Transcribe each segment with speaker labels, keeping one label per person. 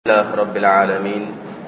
Speaker 1: الله رب العالمين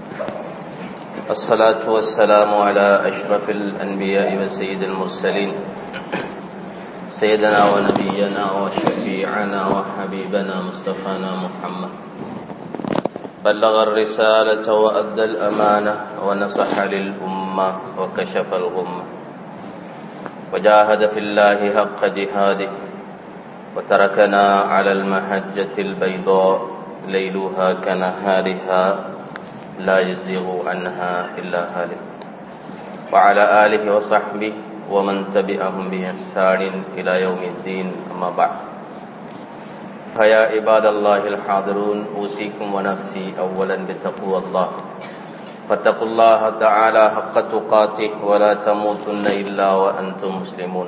Speaker 1: الصلاة والسلام على أشرف الأنبياء وسيد المرسلين سيدنا ونبينا وشفيعنا وحبيبنا مصطفانا محمد بلغ الرسالة وأدى الأمانة ونصح للأمة وكشف الغمة وجاهد في الله حق جهاده وتركنا على المحجة البيضاء ليلها كنهارها لا يزيغ عنها إلا هالك وعلى آله وصحبه ومن تبعهم بإحسان إلى يوم الدين أما بعد فيا عباد الله الحاضرون أوصيكم ونفسي أولا بتقوى الله فاتقوا الله تعالى حق تقاته ولا تموتن إلا وأنتم مسلمون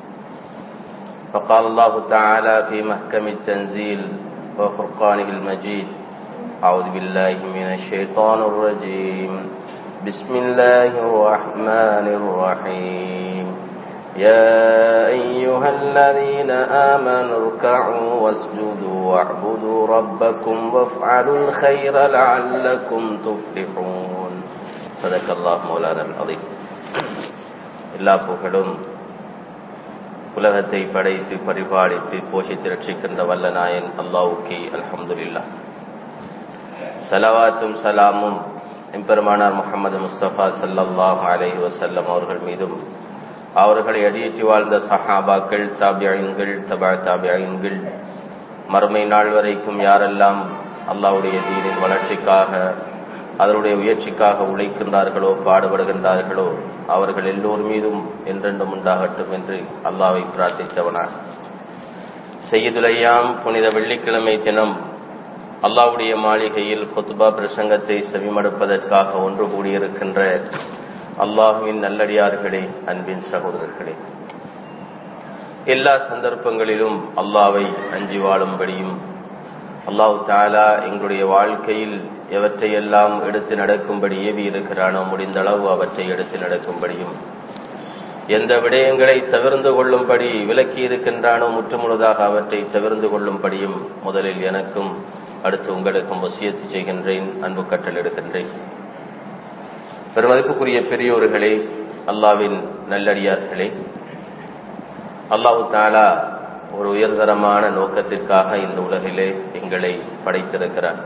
Speaker 1: فقال الله تعالى في محكم التنزيل وفرقانه المجيد أعوذ بالله من الشيطان الرجيم بسم الله الرحمن الرحيم يا أيها الذين آمنوا اركعوا واسجدوا واعبدوا ربكم وافعلوا الخير لعلكم تفلحون صدق الله مولانا العظيم எல்லா புகழும் உலகத்தை படைத்து பரிபாலித்து போஷித்து ரட்சிக்கின்ற வல்ல நாயன் அல்லாவுக்கே அல்ஹம்துலில்லா சலவாத்தும் சலாமும் எம்பெருமானார் முகமது முஸ்தபா சல்லல்லாஹ் அலைஹி வசல்லம் அவர்கள் மீதும் அவர்களை அடியேற்றி வாழ்ந்த சஹாபாக்கள் தாபியன்கள் தபா தாபியன்கள் மறுமை நாள் வரைக்கும் யாரெல்லாம் அல்லாவுடைய தீனின் வளர்ச்சிக்காக அதனுடைய உயர்ச்சிக்காக உழைக்கின்றார்களோ பாடுபடுகின்றார்களோ அவர்கள் எல்லோர் மீதும் என்றென்றும் உண்டாகட்டும் என்று அல்லாவை பிரார்த்தித்தவனார் செய்யுதுலையாம் புனித வெள்ளிக்கிழமை தினம் அல்லாவுடைய மாளிகையில் கொத்துபா பிரசங்கத்தை செவிமடுப்பதற்காக ஒன்று கூடியிருக்கின்ற அல்லாஹுவின் நல்லடியார்களே அன்பின் சகோதரர்களே எல்லா சந்தர்ப்பங்களிலும் அல்லாவை அஞ்சி வாழும்படியும் அல்லாஹு தாலா எங்களுடைய வாழ்க்கையில் எவற்றையெல்லாம் எடுத்து நடக்கும்படி ஏவி இருக்கிறானோ முடிந்த அளவு அவற்றை எடுத்து நடக்கும்படியும் எந்த விடயங்களை தவிர்ந்து கொள்ளும்படி விலக்கி இருக்கின்றானோ முற்றுமுழுதாக அவற்றை தவிர்ந்து கொள்ளும்படியும் முதலில் எனக்கும் அடுத்து உங்களுக்கும் வசியத்து செய்கின்றேன் அன்பு கட்டல் எடுக்கின்றேன் பெருமதிப்புக்குரிய பெரியோர்களே அல்லாவின் நல்லடியார்களே அல்லாஹு தாலா ஒரு உயர்தரமான நோக்கத்திற்காக இந்த உலகிலே எங்களை படைத்திருக்கிறார்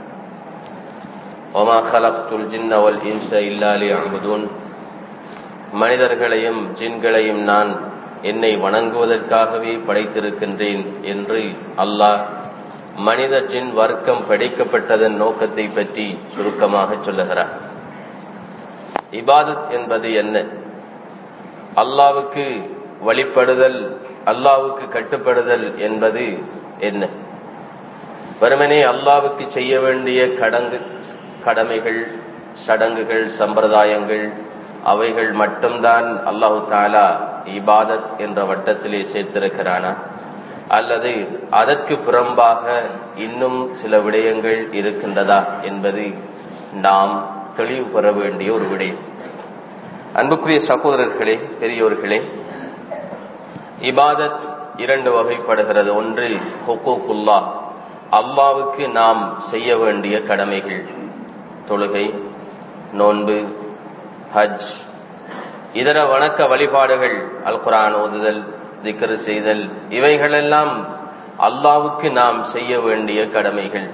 Speaker 1: ஒமா ஹலக்துல் ஜின்னவல் இன்ச இல்லாலி அம்புதூன் மனிதர்களையும் ஜின்களையும் நான் என்னை வணங்குவதற்காகவே படைத்திருக்கின்றேன் என்று அல்லாஹ் மனித ஜின் வர்க்கம் படைக்கப்பட்டதன் நோக்கத்தை பற்றி சுருக்கமாக சொல்லுகிறார் இபாதத் என்பது என்ன அல்லாவுக்கு வழிபடுதல் அல்லாவுக்கு கட்டுப்படுதல் என்பது என்ன வெறுமனே அல்லாவுக்கு செய்ய வேண்டிய கடங்கு கடமைகள் சடங்குகள் சம்பிரதாயங்கள் அவைகள் மட்டும்தான் அல்லாஹு தாலா இபாதத் என்ற வட்டத்திலே சேர்த்திருக்கிறானா அல்லது அதற்கு புறம்பாக இன்னும் சில விடயங்கள் இருக்கின்றதா என்பது நாம் தெளிவு பெற வேண்டிய ஒரு விடயம் அன்புக்குரிய சகோதரர்களே பெரியோர்களே இபாதத் இரண்டு வகைப்படுகிறது ஒன்று ஹொக்கோக்குல்லா அல்லாவுக்கு நாம் செய்ய வேண்டிய கடமைகள் தொழுகை நோன்பு ஹஜ் இதர வணக்க வழிபாடுகள் அல் குரான் ஓதுதல் திக்கரு செய்தல் இவைகளெல்லாம் அல்லாவுக்கு நாம் செய்ய வேண்டிய கடமைகள்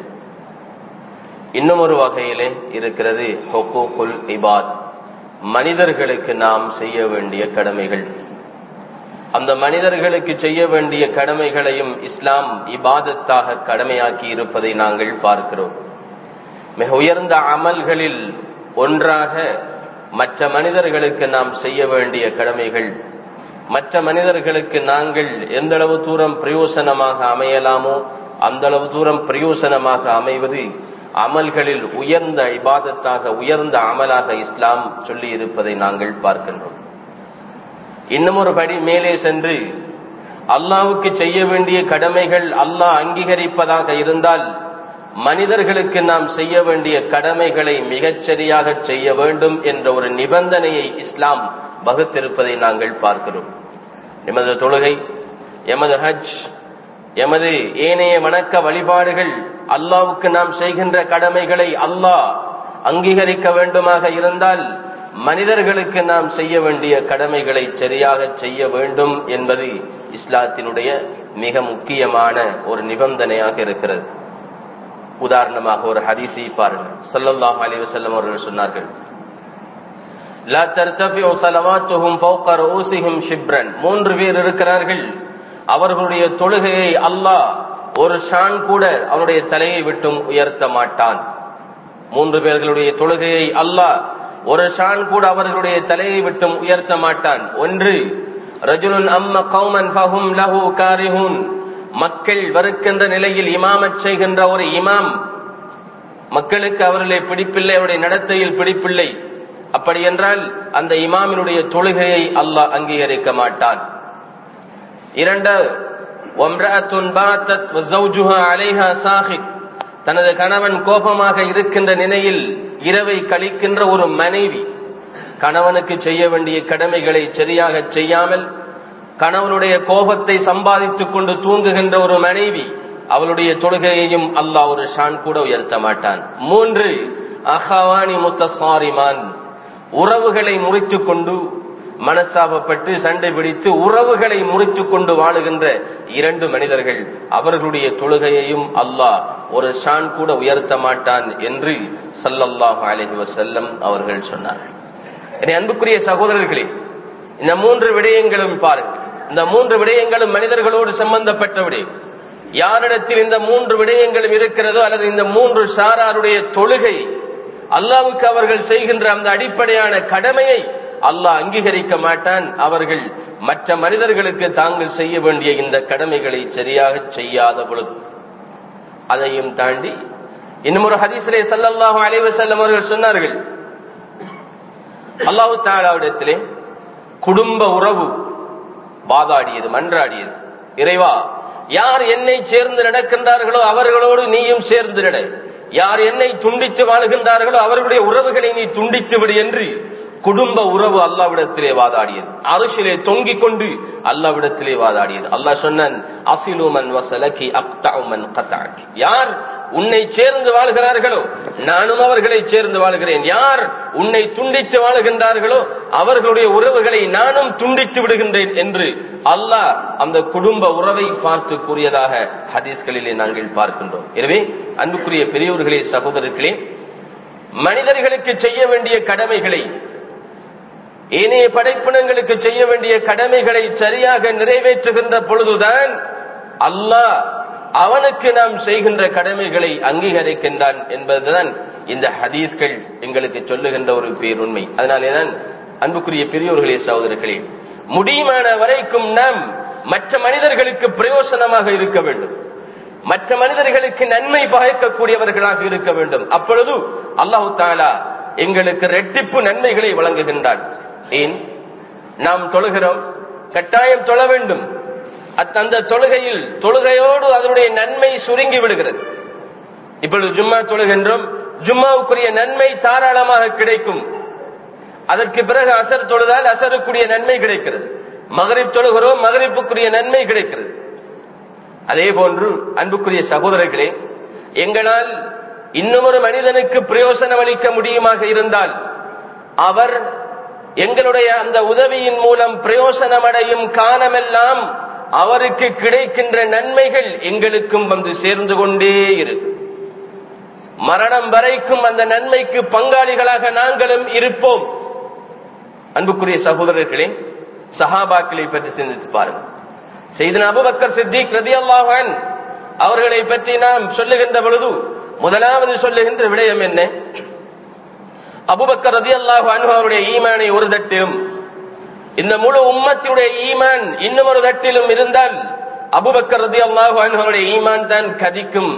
Speaker 1: இன்னும் ஒரு வகையிலே இருக்கிறது ஹொக்கோக்குல் இபாத் மனிதர்களுக்கு நாம் செய்ய வேண்டிய கடமைகள் அந்த மனிதர்களுக்கு செய்ய வேண்டிய கடமைகளையும் இஸ்லாம் இபாதத்தாக கடமையாக்கி இருப்பதை நாங்கள் பார்க்கிறோம் மிக உயர்ந்த அமல்களில் ஒன்றாக மற்ற மனிதர்களுக்கு நாம் செய்ய வேண்டிய கடமைகள் மற்ற மனிதர்களுக்கு நாங்கள் எந்த அளவு தூரம் பிரயோசனமாக அமையலாமோ அந்த அளவு தூரம் பிரயோசனமாக அமைவது அமல்களில் உயர்ந்த இபாதத்தாக உயர்ந்த அமலாக இஸ்லாம் சொல்லி இருப்பதை நாங்கள் பார்க்கின்றோம் இன்னும் ஒரு படி மேலே சென்று அல்லாவுக்கு செய்ய வேண்டிய கடமைகள் அல்லாஹ் அங்கீகரிப்பதாக இருந்தால் மனிதர்களுக்கு நாம் செய்ய வேண்டிய கடமைகளை மிகச்சரியாக செய்ய வேண்டும் என்ற ஒரு நிபந்தனையை இஸ்லாம் வகுத்திருப்பதை நாங்கள் பார்க்கிறோம் எமது தொழுகை எமது ஹஜ் எமது ஏனைய வணக்க வழிபாடுகள் அல்லாவுக்கு நாம் செய்கின்ற கடமைகளை அல்லாஹ் அங்கீகரிக்க வேண்டுமாக இருந்தால் மனிதர்களுக்கு நாம் செய்ய வேண்டிய கடமைகளை சரியாக செய்ய வேண்டும் என்பது இஸ்லாத்தினுடைய மிக முக்கியமான ஒரு நிபந்தனையாக இருக்கிறது உதாரணமாக ஒரு ஹதீஸை பாருங்கள் சல்லல்லாஹு அலைஹி வஸல்லம் அவர்கள் சொன்னார்கள் லா தர்தஃபிஉ ஸலவாத்துஹும் ஃபௌக ரூஸிஹிம் ஷிப்ரன் மூன்று பேர் இருக்கிறார்கள் அவர்களுடைய தொழுகையை அல்லாஹ் ஒரு ஷான் கூட அவருடைய தலையை விட்டும் உயர்த்த மாட்டான் மூன்று பேர்களுடைய தொழுகையை அல்லாஹ் ஒரு ஷான் கூட அவர்களுடைய தலையை விட்டும் உயர்த்த மாட்டான் ஒன்று ரஜுலுன் அம்ம கௌமன் ஃபஹும் லஹு காரிஹூன் மக்கள் வெறுக்கின்ற நிலையில் இமாமச் செய்கின்ற ஒரு இமாம் மக்களுக்கு அவர்களை பிடிப்பில்லை அவருடைய நடத்தையில் பிடிப்பில்லை அப்படி என்றால் அந்த இமாமினுடைய தொழுகையை அல்லாஹ் அங்கீகரிக்க மாட்டான் இரண்டு தனது கணவன் கோபமாக இருக்கின்ற நிலையில் இரவை கழிக்கின்ற ஒரு மனைவி கணவனுக்கு செய்ய வேண்டிய கடமைகளை சரியாக செய்யாமல் கணவனுடைய கோபத்தை சம்பாதித்துக் கொண்டு தூங்குகின்ற ஒரு மனைவி அவளுடைய தொழுகையையும் அல்லாஹ் ஒரு ஷான் கூட உயர்த்த மாட்டான் மூன்று அஹவானி முத்தசாரிமான் உறவுகளை முறித்துக் கொண்டு மனஸ்தாபப்பட்டு சண்டை பிடித்து உறவுகளை முறித்துக் கொண்டு வாழுகின்ற இரண்டு மனிதர்கள் அவர்களுடைய தொழுகையையும் அல்லாஹ் ஒரு ஷான் கூட உயர்த்த மாட்டான் என்று சல்லல்லாஹு அலஹி வசல்லம் அவர்கள் சொன்னார்கள் என் அன்புக்குரிய சகோதரர்களே இந்த மூன்று விடயங்களும் பாருங்கள் இந்த மூன்று விடயங்களும் மனிதர்களோடு சம்பந்தப்பட்ட விடயம் யாரிடத்தில் இந்த மூன்று விடயங்களும் இருக்கிறதோ அல்லது இந்த மூன்று சாராருடைய தொழுகை அல்லாவுக்கு அவர்கள் செய்கின்ற அந்த அடிப்படையான கடமையை அல்லாஹ் அங்கீகரிக்க மாட்டான் அவர்கள் மற்ற மனிதர்களுக்கு தாங்கள் செய்ய வேண்டிய இந்த கடமைகளை சரியாக செய்யாத பொழுது அதையும் தாண்டி இன்னும் ஒரு ஹதீஸ்லே சல்லல்லாஹு அலைவசல்லம் அவர்கள் சொன்னார்கள் அல்லாஹு தாலாவிடத்திலே குடும்ப உறவு வாதாடியது மன்றாடியது இறைவா யார் என்னை சேர்ந்து நடக்கின்றார்களோ அவர்களோடு நீயும் சேர்ந்து நட யார் என்னை துண்டித்து வாழ்கின்றார்களோ அவர்களுடைய உறவுகளை நீ துண்டித்து விடு என்று குடும்ப உறவு அல்லாவிடத்திலே வாதாடியது அரிசிலே தொங்கிக் கொண்டு அல்லாவிடத்திலே வாதாடியது அல்லாஹ் சொன்னான் அசிலுமன் வசலகி அப்தாமன் கத்தாக்கி யார் உன்னை சேர்ந்து வாழ்கிறார்களோ நானும் அவர்களை சேர்ந்து வாழ்கிறேன் யார் உன்னை துண்டித்து வாழுகின்றார்களோ அவர்களுடைய உறவுகளை நானும் துண்டித்து விடுகின்றேன் என்று அல்லாஹ் அந்த குடும்ப உறவை பார்த்து கூறியதாக ஹதீஸ்களிலே நாங்கள் பார்க்கின்றோம் எனவே அன்புக்குரிய பெரியவர்களே சகோதரர்களே மனிதர்களுக்கு செய்ய வேண்டிய கடமைகளை ஏனைய படைப்பினங்களுக்கு செய்ய வேண்டிய கடமைகளை சரியாக நிறைவேற்றுகின்ற பொழுதுதான் அல்லாஹ் அவனுக்கு நாம் செய்கின்ற கடமைகளை அங்கீகரிக்கின்றான் என்பதுதான் இந்த ஹதீஸ்கள் எங்களுக்கு சொல்லுகின்ற ஒரு பேருண்மை அதனாலேதான் அன்புக்குரிய பெரியோர்களே சகோதரர்களே முடியுமான வரைக்கும் நாம் மற்ற மனிதர்களுக்கு பிரயோசனமாக இருக்க வேண்டும் மற்ற மனிதர்களுக்கு நன்மை பகைக்கக்கூடியவர்களாக இருக்க வேண்டும் அப்பொழுது அல்லாஹு தாலா எங்களுக்கு ரெட்டிப்பு நன்மைகளை வழங்குகின்றான் ஏன் நாம் தொழுகிறோம் கட்டாயம் தொழ வேண்டும் அந்த தொழுகையில் தொழுகையோடு அதனுடைய நன்மை சுருங்கி விடுகிறது இப்பொழுது ஜும்மா தொழுகின்றோம் ஜும்மாவுக்குரிய நன்மை தாராளமாக கிடைக்கும் அதற்கு பிறகு அசர் தொழுதால் அசருக்குரிய நன்மை கிடைக்கிறது மகரிப் தொழுகிறோம் மகரிப்புக்குரிய நன்மை கிடைக்கிறது அதே போன்று அன்புக்குரிய சகோதரர்களே எங்களால் இன்னும் ஒரு மனிதனுக்கு பிரயோசனம் அளிக்க முடியுமாக இருந்தால் அவர் எங்களுடைய அந்த உதவியின் மூலம் பிரயோசனம் அடையும் காலமெல்லாம் அவருக்கு கிடைக்கின்ற நன்மைகள் எங்களுக்கும் வந்து சேர்ந்து கொண்டே இருக்கும் மரணம் வரைக்கும் அந்த நன்மைக்கு பங்காளிகளாக நாங்களும் இருப்போம் அன்புக்குரிய சகோதரர்களே சஹாபாக்களை பற்றி சிந்தித்து பாருங்கள் செய்தன அபுபக்கர் சித்திக் ரதி அல்லாஹன் அவர்களை பற்றி நாம் சொல்லுகின்ற பொழுது முதலாவது சொல்லுகின்ற விடயம் என்ன அபுபக்கர் ரதி அல்லாஹு அவருடைய ஈமானை ஒரு தட்டிலும் இந்த முழு உம்மத்தினுடைய ஈமான் இன்னும் ஒரு தட்டிலும் இருந்தால் அபுபக்கர் ரதி அல்லாஹு அவருடைய ஈமான் தான் கதிக்கும்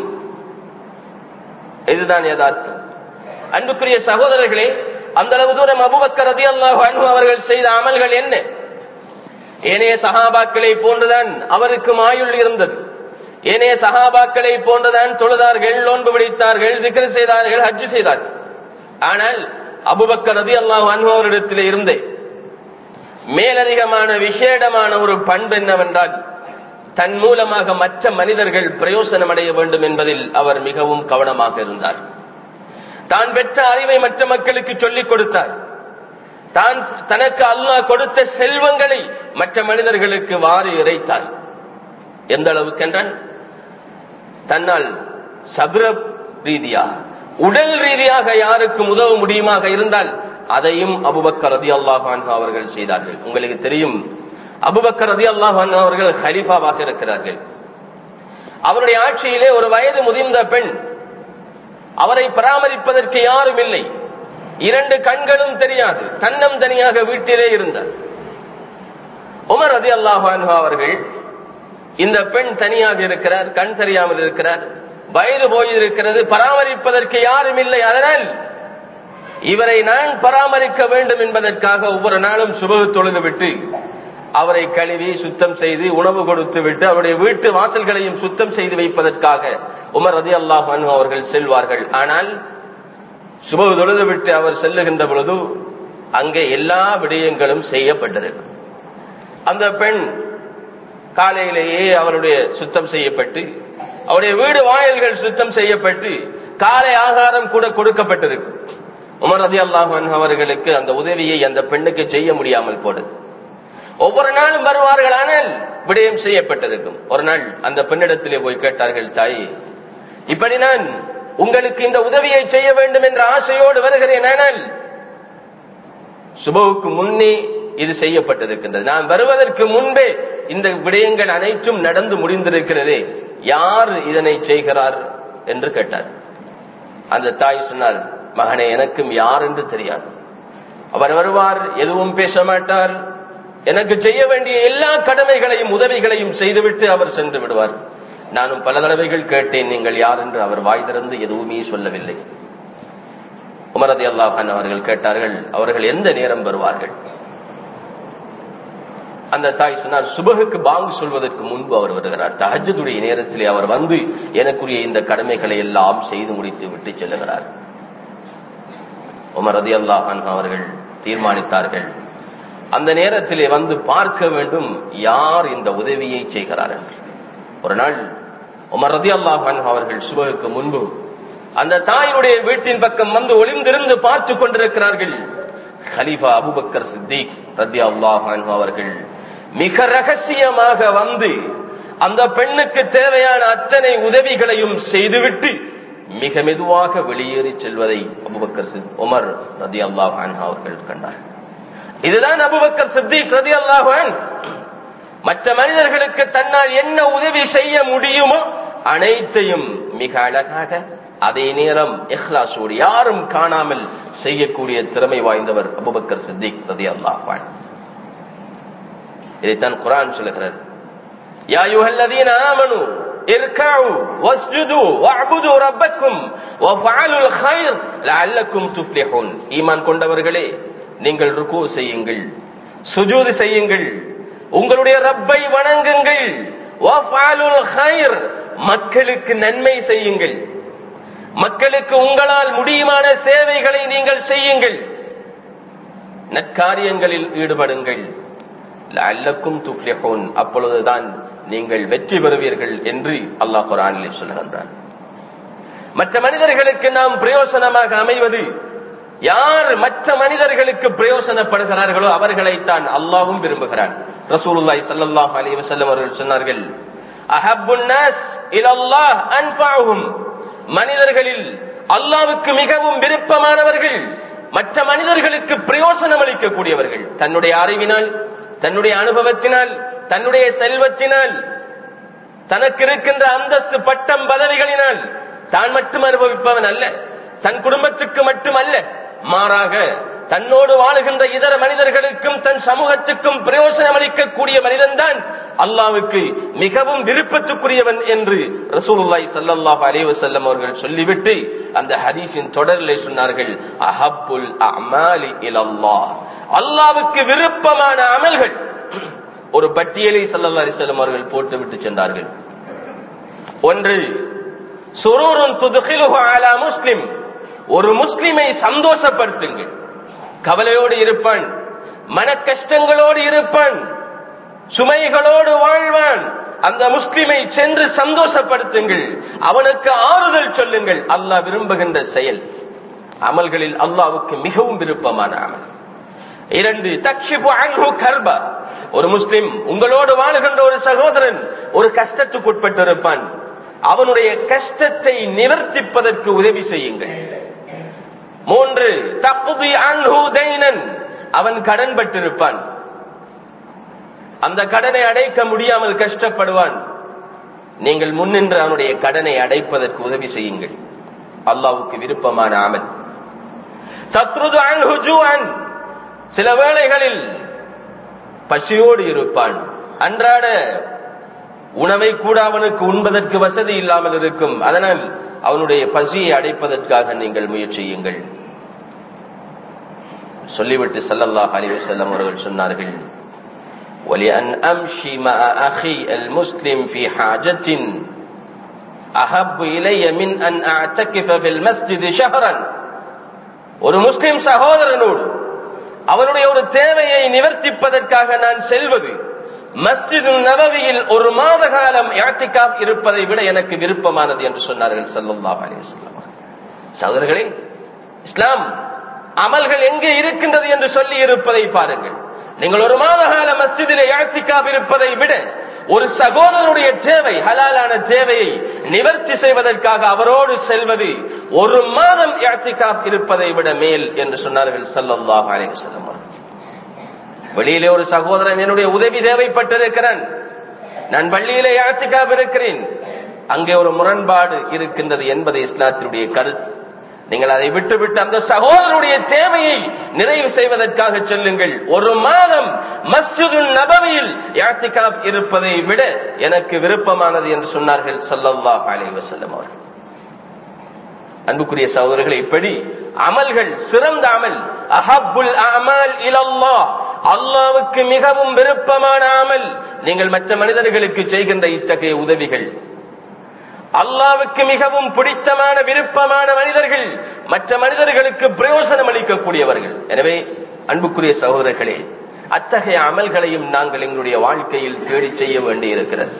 Speaker 1: இதுதான் யதார்த்தம் அன்புக்குரிய சகோதரர்களே அந்த அளவு தூரம் அபுபக்கர் ரதி அல்லாஹு அவர்கள் செய்த அமல்கள் என்ன ஏனைய சகாபாக்களை போன்றுதான் அவருக்கு ஆயுள் இருந்தது ஏனைய சகாபாக்களை போன்றுதான் தொழுதார்கள் நோன்பு பிடித்தார்கள் திக்ர் செய்தார்கள் ஹஜ்ஜு செய்தார்கள் ஆனால் அபுபக்கர் ரதி அல்லாஹ் அனுபவரிடத்தில் இருந்தே மேலதிகமான விசேடமான ஒரு பண்பு என்னவென்றால் தன் மூலமாக மற்ற மனிதர்கள் பிரயோசனம் அடைய வேண்டும் என்பதில் அவர் மிகவும் கவனமாக இருந்தார் தான் பெற்ற அறிவை மற்ற மக்களுக்கு சொல்லிக் கொடுத்தார் தான் தனக்கு அல்லாஹ் கொடுத்த செல்வங்களை மற்ற மனிதர்களுக்கு வாரி இறைத்தார் எந்த அளவுக்கு என்றால் தன்னால் சபர ரீதியாக உடல் ரீதியாக யாருக்கும் உதவ முடியுமாக இருந்தால் அதையும் அபுபக்கர் ரதி அல்லாஹான் அவர்கள் செய்தார்கள் உங்களுக்கு தெரியும் அபுபக்கர் ரதி அல்லாஹான் அவர்கள் ஹலிஃபாவாக இருக்கிறார்கள் அவருடைய ஆட்சியிலே ஒரு வயது முதிர்ந்த பெண் அவரை பராமரிப்பதற்கு யாரும் இல்லை இரண்டு கண்களும் தெரியாது தன்னம் தனியாக வீட்டிலே இருந்தார் உமர் ரதி அல்லாஹான் அவர்கள் இந்த பெண் தனியாக இருக்கிறார் கண் தெரியாமல் இருக்கிறார் வயது போயிருக்கிறது பராமரிப்பதற்கு யாரும் இல்லை அதனால் இவரை நான் பராமரிக்க வேண்டும் என்பதற்காக ஒவ்வொரு நாளும் சுபகு தொழுது விட்டு அவரை கழுவி சுத்தம் செய்து உணவு கொடுத்து விட்டு அவருடைய வீட்டு வாசல்களையும் சுத்தம் செய்து வைப்பதற்காக உமர் ரதி அல்லாஹ் அவர்கள் செல்வார்கள் ஆனால் சுபகு தொழுது விட்டு அவர் செல்லுகின்ற பொழுது அங்கே எல்லா விடயங்களும் செய்யப்பட்டிருக்கும் அந்த பெண் காலையிலேயே அவருடைய சுத்தம் செய்யப்பட்டு அவருடைய வீடு வாயில்கள் சுத்தம் செய்யப்பட்டு காலை ஆகாரம் கூட கொடுக்கப்பட்டிருக்கும் உமர் ரதி அல்லாஹன் அவர்களுக்கு அந்த உதவியை அந்த பெண்ணுக்கு செய்ய முடியாமல் போடுது ஒவ்வொரு நாளும் வருவார்கள் ஆனால் விடயம் செய்யப்பட்டிருக்கும் ஒரு நாள் அந்த பெண்ணிடத்திலே போய் கேட்டார்கள் தாய் இப்படி நான் உங்களுக்கு இந்த உதவியை செய்ய வேண்டும் என்ற ஆசையோடு வருகிறேன் ஆனால் சுபவுக்கு முன்னே இது செய்யப்பட்டிருக்கின்றது நான் வருவதற்கு முன்பே இந்த விடயங்கள் அனைத்தும் நடந்து முடிந்திருக்கிறதே யார் இதனை செய்கிறார் என்று கேட்டார் அந்த தாய் சொன்னார் மகனே எனக்கும் யார் என்று தெரியாது அவர் வருவார் எதுவும் பேச மாட்டார் எனக்கு செய்ய வேண்டிய எல்லா கடமைகளையும் உதவிகளையும் செய்துவிட்டு அவர் சென்று விடுவார் நானும் பல தடவைகள் கேட்டேன் நீங்கள் யார் என்று அவர் வாய் திறந்து எதுவுமே சொல்லவில்லை உமரதி அல்லாஹான் அவர்கள் கேட்டார்கள் அவர்கள் எந்த நேரம் வருவார்கள் அந்த தாய் சொன்னார் சுபகுக்கு பாங்கு சொல்வதற்கு முன்பு அவர் வருகிறார் தஹஜதுடைய நேரத்திலே அவர் வந்து எனக்குரிய இந்த கடமைகளை எல்லாம் செய்து முடித்து விட்டு செல்லுகிறார் உமர் ரதி அல்லாஹான் அவர்கள் தீர்மானித்தார்கள் அந்த நேரத்திலே வந்து பார்க்க வேண்டும் யார் இந்த உதவியை செய்கிறார் என்று ஒரு நாள் உமர் ரதி அல்லாஹான் அவர்கள் சுபகுக்கு முன்பு அந்த தாயுடைய வீட்டின் பக்கம் வந்து ஒளிந்திருந்து பார்த்து கொண்டிருக்கிறார்கள் ஹலீஃபா அபுபக்கர் சித்திக் ரதி அல்லாஹான் அவர்கள் மிக ரகசியமாக வந்து அந்த பெண்ணுக்கு தேவையான அத்தனை உதவிகளையும் செய்துவிட்டு மிக மெதுவாக வெளியேறி செல்வதை அபுபக்கர் உமர் ரதி அல்லாஹான் அவர்கள் கண்டார் இதுதான் அபுபக்கர் சித்திக் ரதி அல்லாஹான் மற்ற மனிதர்களுக்கு தன்னால் என்ன உதவி செய்ய முடியுமோ அனைத்தையும் மிக அழகாக அதே நேரம் இஹ்லாசோடு யாரும் காணாமல் செய்யக்கூடிய திறமை வாய்ந்தவர் அபுபக்கர் சித்திக் ரதி அல்லாஹான் இதைத்தான் குரான் சொல்லுகிறது யா யுஹல்லதீன ஆமனு اركعوا واسجدوا واعبدوا ربكم وفعلوا الخير لعلكم تفلحون ஈமான் கொண்டவர்களே நீங்கள் ருக்கு செய்யுங்கள் சுஜூது செய்யுங்கள் உங்களுடைய ரப்பை வணங்குங்கள் வஃபாலுல் خير மக்களுக்கு நன்மை செய்யுங்கள் மக்களுக்கு உங்களால் முடியுமான சேவைகளை நீங்கள் செய்யுங்கள் நற்காரியங்களில் ஈடுபடுங்கள் அல்லக்கும் துப்ளிஹூன் அப்பொழுதுதான் நீங்கள் வெற்றி பெறுவீர்கள் என்று அல்லாஹ் குரானில் சொல்லுகின்றார் மற்ற மனிதர்களுக்கு நாம் பிரயோசனமாக அமைவது யார் மற்ற மனிதர்களுக்கு பிரயோசனப்படுகிறார்களோ அவர்களைத்தான் அல்லாவும் விரும்புகிறான் ரசூலுல்லாய் சல்லாஹ் அலி வசல்லம் அவர்கள் சொன்னார்கள் அஹப்புன் நாஸ் இலல்லாஹ் அன்ஃபாஹும் மனிதர்களில் அல்லாவுக்கு மிகவும் விருப்பமானவர்கள் மற்ற மனிதர்களுக்கு பிரயோசனம் அளிக்கக்கூடியவர்கள் தன்னுடைய அறிவினால் தன்னுடைய அனுபவத்தினால் தன்னுடைய செல்வத்தினால் தனக்கு இருக்கின்ற அந்தஸ்து பட்டம் பதவிகளினால் தான் மட்டும் அனுபவிப்பவன் அல்ல தன் குடும்பத்துக்கு மட்டுமல்ல மாறாக தன்னோடு வாழுகின்ற இதர மனிதர்களுக்கும் தன் சமூகத்துக்கும் பிரயோசனம் அளிக்கக்கூடிய மனிதன்தான் அல்லாவுக்கு மிகவும் விருப்பத்துக்குரியவன் என்று ரசூலுல்லாய் சல்லல்லாஹு அலைஹி வஸல்லம் அவர்கள் சொல்லிவிட்டு அந்த ஹதீஸின் தொடரிலே சொன்னார்கள் அஹப்புல் அமாலி இலல்லாஹ் அல்லாவுக்கு விருப்பமான அமல்கள் ஒரு பட்டியலை சல்லல்லா அலிசல்லம் அவர்கள் போட்டு விட்டு சென்றார்கள் ஒன்று சுரூருன் துதுகிலுஹு அலா முஸ்லிம் ஒரு முஸ்லிமை சந்தோஷப்படுத்துங்கள் கவலையோடு இருப்பான் மன கஷ்டங்களோடு இருப்பான் சுமைகளோடு வாழ்வான் அந்த முஸ்லிமை சென்று சந்தோஷப்படுத்துங்கள் அவனுக்கு ஆறுதல் சொல்லுங்கள் அல்லாஹ் விரும்புகின்ற செயல் அமல்களில் அல்லாவுக்கு மிகவும் விருப்பமான அமல் இரண்டு தக்ஷிபு அன்ஹு கர்பா ஒரு முஸ்லிம் உங்களோடு வாழுகின்ற ஒரு சகோதரன் ஒரு கஷ்டத்துக்கு உட்பட்டிருப்பான் அவனுடைய கஷ்டத்தை நிவர்த்திப்பதற்கு உதவி செய்யுங்கள் மூன்று தப்புதி அன்ஹு தைனன் அவன் கடன் பட்டிருப்பான் அந்த கடனை அடைக்க முடியாமல் கஷ்டப்படுவான் நீங்கள் முன்னின்று அவனுடைய கடனை அடைப்பதற்கு உதவி செய்யுங்கள் அல்லாவுக்கு விருப்பமான அமல் தத்ருது அன்ஹு ஜூஅன் சில வேளைகளில் பசியோடு இருப்பான் அன்றாட உணவை கூட அவனுக்கு உண்பதற்கு வசதி இல்லாமல் இருக்கும் அதனால் அவனுடைய பசியை அடைப்பதற்காக நீங்கள் முயற்சியுங்கள் சொல்லிவிட்டு சல்லல்லாஹ் அலி வசல்லம் அவர்கள் சொன்னார்கள் ولأن أمشي مع أخي المسلم في حاجة أحب إلي من أن أعتكف في المسجد شهرا ஒரு முஸ்லிம் சகோதரனோடு அவனுடைய ஒரு தேவையை நிவர்த்திப்பதற்காக நான் செல்வது மஸ்ஜித் நபவியில் ஒரு மாத காலம் யாத்திகாப் இருப்பதை விட எனக்கு விருப்பமானது என்று சொன்னார்கள் சல்லுல்லா அலிவசல்லம் சகோதரர்களே இஸ்லாம் அமல்கள் எங்கே இருக்கின்றது என்று சொல்லி இருப்பதை பாருங்கள் நீங்கள் ஒரு மாத கால மஸ்ஜிதிலே யாத்திகாப் இருப்பதை விட ஒரு சகோதரனுடைய தேவை ஹலாலான தேவையை நிவர்த்தி செய்வதற்காக அவரோடு செல்வது ஒரு மாதம் யாத்திகாப் இருப்பதை விட மேல் என்று சொன்னார்கள் சல்லல்லாஹ் அலைவசல்லம் வெளியிலே ஒரு சகோதரன் என்னுடைய உதவி தேவைப்பட்டிருக்கிறான் நான் பள்ளியிலே யாத்திகாப் இருக்கிறேன் அங்கே ஒரு முரண்பாடு இருக்கின்றது என்பது இஸ்லாத்தினுடைய கருத்து நீங்கள் அதை விட்டுவிட்டு அந்த சகோதரனுடைய தேவையை நிறைவு செய்வதற்காக செல்லுங்கள் ஒரு மாதம் மஸ்ஜிது நபவியில் யாத்திகாப் இருப்பதை விட எனக்கு விருப்பமானது என்று சொன்னார்கள் சல்லல்லாஹ் அலைஹி வஸல்லம் அவர்கள் அன்புக்குரிய சகோதரர்களை இப்படி அமல்கள் சிறந்த அமல் அஹப்புல் அமல் இலல்லாஹ் அல்லாவுக்கு மிகவும் விருப்பமான அமல் நீங்கள் மற்ற மனிதர்களுக்கு செய்கின்ற இத்தகைய உதவிகள் அல்லாவுக்கு மிகவும் பிடித்தமான விருப்பமான மனிதர்கள் மற்ற மனிதர்களுக்கு பிரயோசனம் அளிக்கக்கூடியவர்கள் எனவே அன்புக்குரிய சகோதரர்களே அத்தகைய அமல்களையும் நாங்கள் எங்களுடைய வாழ்க்கையில் தேடி செய்ய வேண்டி இருக்கிறது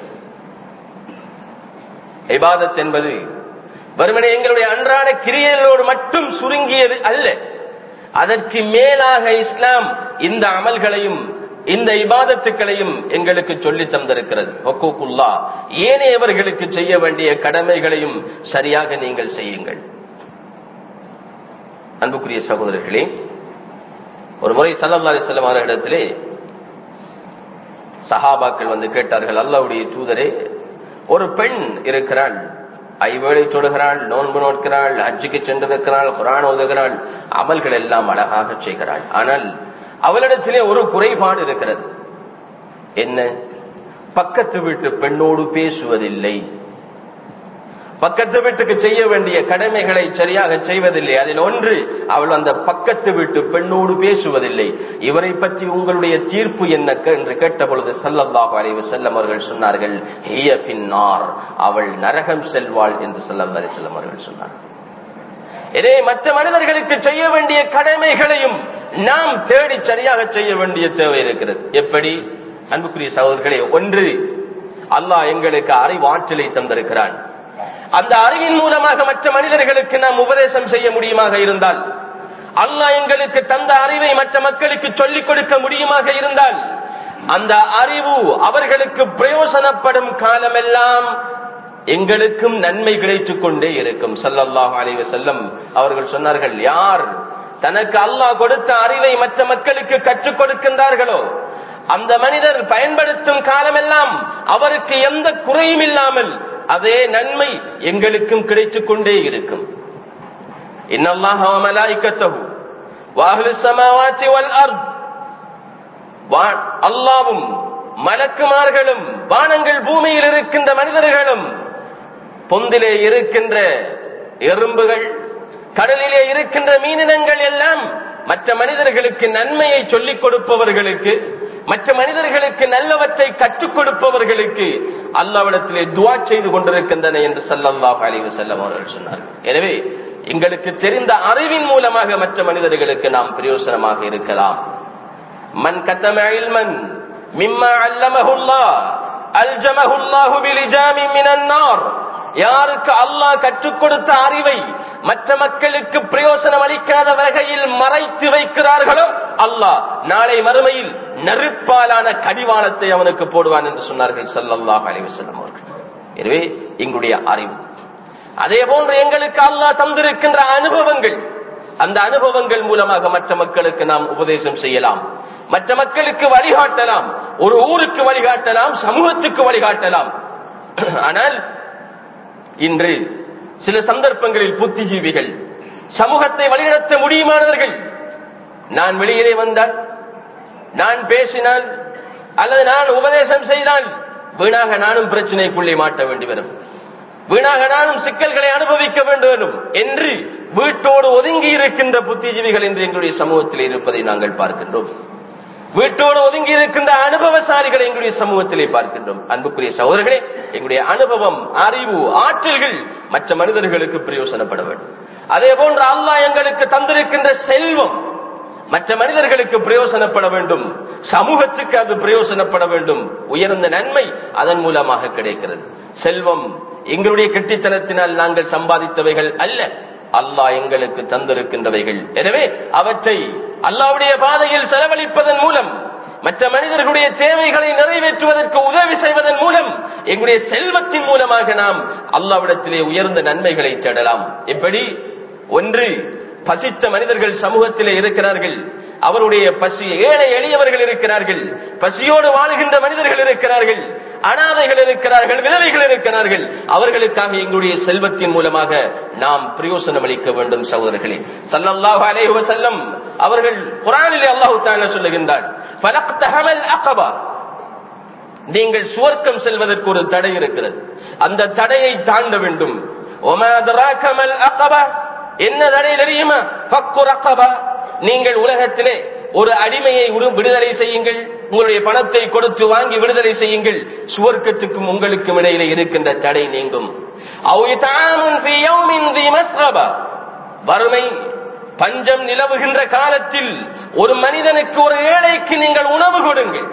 Speaker 1: இபாதத் என்பது வெறுமனே எங்களுடைய அன்றாட கிரியைகளோடு மட்டும் சுருங்கியது அல்ல அதற்கு மேலாக இஸ்லாம் இந்த அமல்களையும் இந்த இபாதத்துக்களையும் எங்களுக்கு சொல்லி தந்திருக்கிறது ஒக்கோக்குல்லா ஏனையவர்களுக்கு செய்ய வேண்டிய கடமைகளையும் சரியாக நீங்கள் செய்யுங்கள் அன்புக்குரிய சகோதரர்களே ஒரு முறை சல்லா அலிஸ்லாம் அவர்களிடத்திலே சஹாபாக்கள் வந்து கேட்டார்கள் அல்லாவுடைய தூதரே ஒரு பெண் இருக்கிறாள் ஐவேளை தொடுகிறாள் நோன்பு நோக்கிறாள் ஹஜ்ஜுக்கு சென்றிருக்கிறாள் குரான் ஓதுகிறாள் அமல்கள் எல்லாம் அழகாக செய்கிறாள் ஆனால் அவளிடத்திலே ஒரு குறைபாடு இருக்கிறது என்ன பக்கத்து வீட்டு பெண்ணோடு பேசுவதில்லை பக்கத்து வீட்டுக்கு செய்ய வேண்டிய கடமைகளை சரியாக செய்வதில்லை அதில் ஒன்று அவள் அந்த பக்கத்து வீட்டு பெண்ணோடு பேசுவதில்லை இவரை பற்றி உங்களுடைய தீர்ப்பு என்ன என்று கேட்ட பொழுது சல்லல்லாஹு அலைவு செல்லம் அவர்கள் சொன்னார்கள் ஹிய பின்னார் அவள் நரகம் செல்வாள் என்று சல்லல்லா அலி செல்லம் அவர்கள் சொன்னார் இதே மற்ற மனிதர்களுக்கு செய்ய வேண்டிய கடமைகளையும் நாம் தேடி சரியாக செய்ய வேண்டிய தேவை இருக்கிறது எப்படி அன்புக்குரிய சகோதரர்களே ஒன்று அல்லாஹ் எங்களுக்கு அறிவாற்றலை தந்திருக்கிறான் அந்த அறிவின் மூலமாக மற்ற மனிதர்களுக்கு நாம் உபதேசம் செய்ய முடியுமாக இருந்தால் அல்லாஹ் எங்களுக்கு தந்த அறிவை மற்ற மக்களுக்கு சொல்லிக் கொடுக்க முடியுமாக இருந்தால் அந்த அறிவு அவர்களுக்கு பிரயோசனப்படும் காலமெல்லாம் எங்களுக்கும் நன்மை கிடைத்துக் கொண்டே இருக்கும் சல்லல்லாஹு அலைவ செல்லம் அவர்கள் சொன்னார்கள் யார் தனக்கு அல்லாஹ் கொடுத்த அறிவை மற்ற மக்களுக்கு கற்றுக் கொடுக்கின்றார்களோ அந்த மனிதர் பயன்படுத்தும் காலமெல்லாம் அவருக்கு எந்த குறையும் இல்லாமல் அதே நன்மை எங்களுக்கும் கிடைத்துக் கொண்டே இருக்கும் அல்லாவும் மலக்குமார்களும் வானங்கள் பூமியில் இருக்கின்ற மனிதர்களும் பொந்திலே இருக்கின்ற எறும்புகள் கடலிலே இருக்கின்ற மீனினங்கள் எல்லாம் மற்ற மனிதர்களுக்கு நன்மையை சொல்லிக் கொடுப்பவர்களுக்கு மற்ற மனிதர்களுக்கு நல்லவற்றை கற்றுக் கொடுப்பவர்களுக்கு அல்லாவிடத்திலே துவா செய்து கொண்டிருக்கின்றன என்று சல்லல்லாஹ் அலிவு செல்லம் அவர்கள் சொன்னார்கள் எனவே எங்களுக்கு தெரிந்த அறிவின் மூலமாக மற்ற மனிதர்களுக்கு நாம் பிரயோசனமாக இருக்கலாம் மன் கத்தம இல்மன் மிம்மா அல்லமஹுல்லா அல்ஜமஹுல்லாஹு பிலிஜாமி மினன் நார் யாருக்கு அல்லாஹ் கற்றுக் கொடுத்த அறிவை மற்ற மக்களுக்கு பிரயோசனம் அளிக்காத வகையில் மறைத்து வைக்கிறார்களோ அல்லாஹ் நாளை மறுமையில் நெருப்பாலான கடிவாளத்தை அவனுக்கு போடுவான் என்று சொன்னார்கள் சல்லல்லாஹு அலைஹி வஸல்லம் அவர்கள் எனவே எங்களுடைய அறிவு அதே போன்று எங்களுக்கு அல்லாஹ் தந்திருக்கின்ற அனுபவங்கள் அந்த அனுபவங்கள் மூலமாக மற்ற மக்களுக்கு நாம் உபதேசம் செய்யலாம் மற்ற மக்களுக்கு வழிகாட்டலாம் ஒரு ஊருக்கு வழிகாட்டலாம் சமூகத்துக்கு வழிகாட்டலாம் ஆனால் இன்று சில சந்தர்ப்பங்களில் புத்திஜீவிகள் சமூகத்தை வழிநடத்த முடியுமானவர்கள் நான் வெளியிலே வந்தால் நான் பேசினால் அல்லது நான் உபதேசம் செய்தால் வீணாக நானும் பிரச்சனைக்குள்ளே மாட்ட வேண்டி வரும் வீணாக நானும் சிக்கல்களை அனுபவிக்க வேண்டும் என்று வீட்டோடு ஒதுங்கி இருக்கின்ற புத்திஜீவிகள் என்று எங்களுடைய சமூகத்தில் இருப்பதை நாங்கள் பார்க்கின்றோம் வீட்டோடு ஒதுங்கி இருக்கின்ற அனுபவசாலிகளை எங்களுடைய சமூகத்திலே பார்க்கின்றோம் அன்புக்குரிய சகோதரர்களே எங்களுடைய அனுபவம் அறிவு ஆற்றல்கள் மற்ற மனிதர்களுக்கு பிரயோசனப்பட வேண்டும் அதே போன்று அல்லாஹ் எங்களுக்கு தந்திருக்கின்ற செல்வம் மற்ற மனிதர்களுக்கு பிரயோசனப்பட வேண்டும் சமூகத்துக்கு அது பிரயோசனப்பட வேண்டும் உயர்ந்த நன்மை அதன் மூலமாக கிடைக்கிறது செல்வம் எங்களுடைய கெட்டித்தனத்தினால் நாங்கள் சம்பாதித்தவைகள் அல்ல அல்லாஹ் எங்களுக்கு தந்திருக்கின்றவைகள் எனவே அவற்றை அல்லாவுடைய பாதையில் செலவழிப்பதன் மூலம் மற்ற மனிதர்களுடைய தேவைகளை நிறைவேற்றுவதற்கு உதவி செய்வதன் மூலம் எங்களுடைய செல்வத்தின் மூலமாக நாம் அல்லாவிடத்திலே உயர்ந்த நன்மைகளை தேடலாம் எப்படி ஒன்று பசித்த மனிதர்கள் சமூகத்திலே இருக்கிறார்கள் அவருடைய பசி ஏழை எளியவர்கள் இருக்கிறார்கள் பசியோடு வாழுகின்ற மனிதர்கள் இருக்கிறார்கள் அனாதைகள் இருக்கிறார்கள் விதவைகள் இருக்கிறார்கள் அவர்களுக்காக எங்களுடைய செல்வத்தின் மூலமாக நாம் பிரயோசனம் அளிக்க வேண்டும் சகோதரர்களே சல்லல்லாஹு அலைஹி வஸல்லம் அவர்கள் குர்ஆனிலே அல்லாஹ் தஆலா சொல்லுகின்றார் ஃபலக்தஹமல் அகபா நீங்கள் சுவர்க்கம் செல்வதற்கு ஒரு தடை இருக்கிறது அந்த தடையை தாண்ட வேண்டும் ஒமா அதராகமல் அகபா என்ன தடை தெரியுமா ஃபக்கு ரகபா நீங்கள் உலகத்திலே ஒரு அடிமையை விடுதலை செய்யுங்கள் உங்களுடைய பணத்தை கொடுத்து வாங்கி விடுதலை செய்யுங்கள் சுவர்க்கத்துக்கும் உங்களுக்கும் இடையிலே இருக்கின்ற தடை நீங்கும் வறுமை பஞ்சம் நிலவுகின்ற காலத்தில் ஒரு மனிதனுக்கு ஒரு ஏழைக்கு நீங்கள் உணவு கொடுங்கள்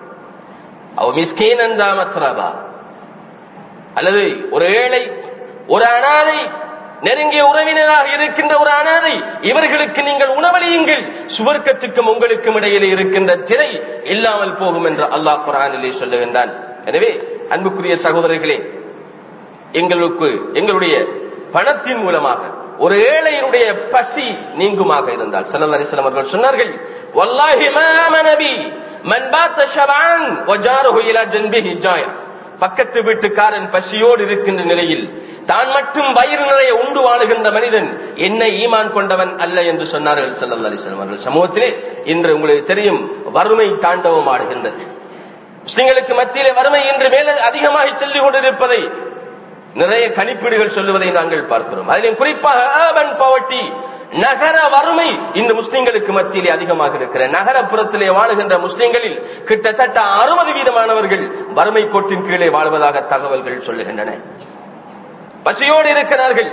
Speaker 1: அல்லது ஒரு ஏழை ஒரு அனாதை நெருங்கிய உறவினராக இருக்கின்ற ஒரு அனாதை இவர்களுக்கு நீங்கள் உணவளியுங்கள் சுவர்க்கத்துக்கும் உங்களுக்கும் இடையிலே இருக்கின்ற திரை இல்லாமல் போகும் என்று அல்லாஹ் குரானிலே சொல்லுகின்றான் எனவே அன்புக்குரிய சகோதரர்களே எங்களுக்கு எங்களுடைய பணத்தின் மூலமாக ஒரு ஏழையினுடைய பசி நீங்குமாக இருந்தால் சல்லல்லாஹு அலைஹி வஸல்லம் அவர்கள் சொன்னார்கள் வல்லாஹி மா மனபி மன் பாத்த ஷபான் வஜாருஹு இலா ஜன்பிஹி ஜாயா பக்கத்து வீட்டுக்காரன் பசியோடு இருக்கின்ற நிலையில் தான் மட்டும் வயிறு நிறைய உண்டு வாழுகின்ற மனிதன் என்ன ஈமான் கொண்டவன் அல்ல என்று சொன்னார்கள் சல்லல்லாஹு அலைஹி வஸல்லம் அவர்கள் சமூகத்திலே இன்று உங்களுக்கு தெரியும் வறுமை தாண்டவம் ஆடுகின்றது முஸ்லிம்களுக்கு மத்தியிலே வறுமை இன்று மேல அதிகமாக சொல்லிக் கொண்டிருப்பதை நிறைய கணிப்பீடுகள் சொல்லுவதை நாங்கள் பார்க்கிறோம் அதிலும் குறிப்பாக urban poverty நகர வறுமை இந்த முஸ்லிம்களுக்கு மத்தியிலே அதிகமாக இருக்கிற நகரப்புறத்திலே வாழுகின்ற முஸ்லிம்களில் கிட்டத்தட்ட அறுபது வீதமானவர்கள் வறுமை கோட்டின் கீழே வாழ்வதாக தகவல்கள் சொல்லுகின்றன பசியோடு இருக்கிறார்கள்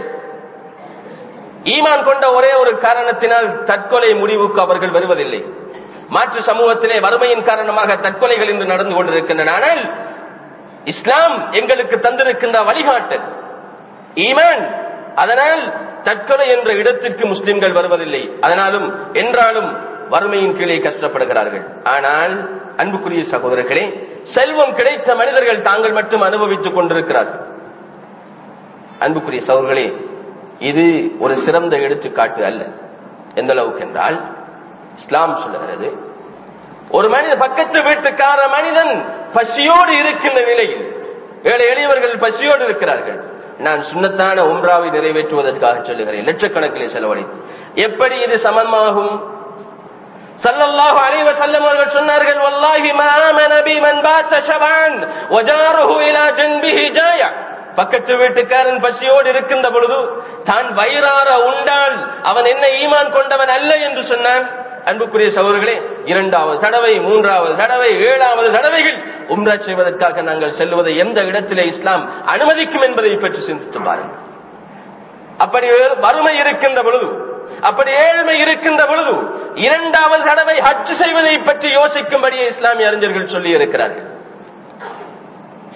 Speaker 1: ஈமான் கொண்ட ஒரே ஒரு காரணத்தினால் தற்கொலை முடிவுக்கு அவர்கள் வருவதில்லை மாற்று சமூகத்திலே வறுமையின் காரணமாக தற்கொலைகள் இன்று நடந்து கொண்டிருக்கின்றன ஆனால் இஸ்லாம் எங்களுக்கு தந்திருக்கின்ற வழிகாட்டு ஈமான் அதனால் தற்கொலை என்ற இடத்திற்கு முஸ்லிம்கள் வருவதில்லை அதனாலும் என்றாலும் வறுமையின் கீழே கஷ்டப்படுகிறார்கள் ஆனால் அன்புக்குரிய சகோதரர்களே செல்வம் கிடைத்த மனிதர்கள் தாங்கள் மட்டும் அனுபவித்துக் கொண்டிருக்கிறார்கள் அன்புக்குரிய சகோதரர்களே இது ஒரு சிறந்த எடுத்துக்காட்டு அல்ல எந்த அளவுக்கு என்றால் இஸ்லாம் சொல்லுகிறது ஒரு மனிதன் பக்கத்து வீட்டுக்கார மனிதன் பசியோடு இருக்கின்ற நிலையில் ஏழை எளியவர்கள் பசியோடு இருக்கிறார்கள் நான் சுண்ணத்தான உம்ராவை நிறைவேற்றுவதற்காக சொல்லுகிறேன் லட்சக்கணக்கிலே செலவழித்து எப்படி இது சமமாகும் சல்லல்லாஹு அலைஹி வஸல்லம் அவர்கள் சொன்னார்கள் வல்லாஹி மா ஆமன பி மன் பாத்த ஷபான் வஜாருஹு இலா ஜன்பிஹி ஜாயா பக்கத்து வீட்டுக்காரன் பசியோடு இருக்கின்ற பொழுது தான் வயிறார உண்டால் அவன் என்ன ஈமான் கொண்டவன் அல்ல என்று சொன்னான் அன்புக்குரிய சகோதரர்களே இரண்டாவது தடவை மூன்றாவது தடவை ஏழாவது தடவைகள் உம்ரா செய்வதற்காக நாங்கள் செல்வதை எந்த இடத்திலே இஸ்லாம் அனுமதிக்கும் என்பதை பற்றி சிந்தித்து பாருங்கள் அப்படி வறுமை இருக்கின்ற பொழுது அப்படி ஏழ்மை இருக்கின்ற பொழுது இரண்டாவது தடவை ஹஜ் செய்வதை பற்றி யோசிக்கும்படியே இஸ்லாமிய அறிஞர்கள் சொல்லி இருக்கிறார்கள்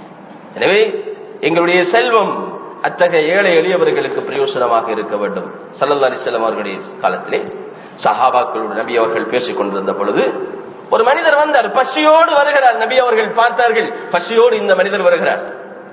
Speaker 1: எனவே எங்களுடைய செல்வம் அத்தகைய ஏழை எளியவர்களுக்கு பிரயோசனமாக இருக்க வேண்டும் சல்லல்லா அலிஸ்லாம் அவர்களுடைய காலத்திலே சஹாபாக்களோடு நபி அவர்கள் பேசிக் கொண்டிருந்த பொழுது ஒரு மனிதர் வந்தார் பசியோடு வருகிறார் நபி அவர்கள் பார்த்தார்கள் பசியோடு இந்த மனிதர் வருகிறார்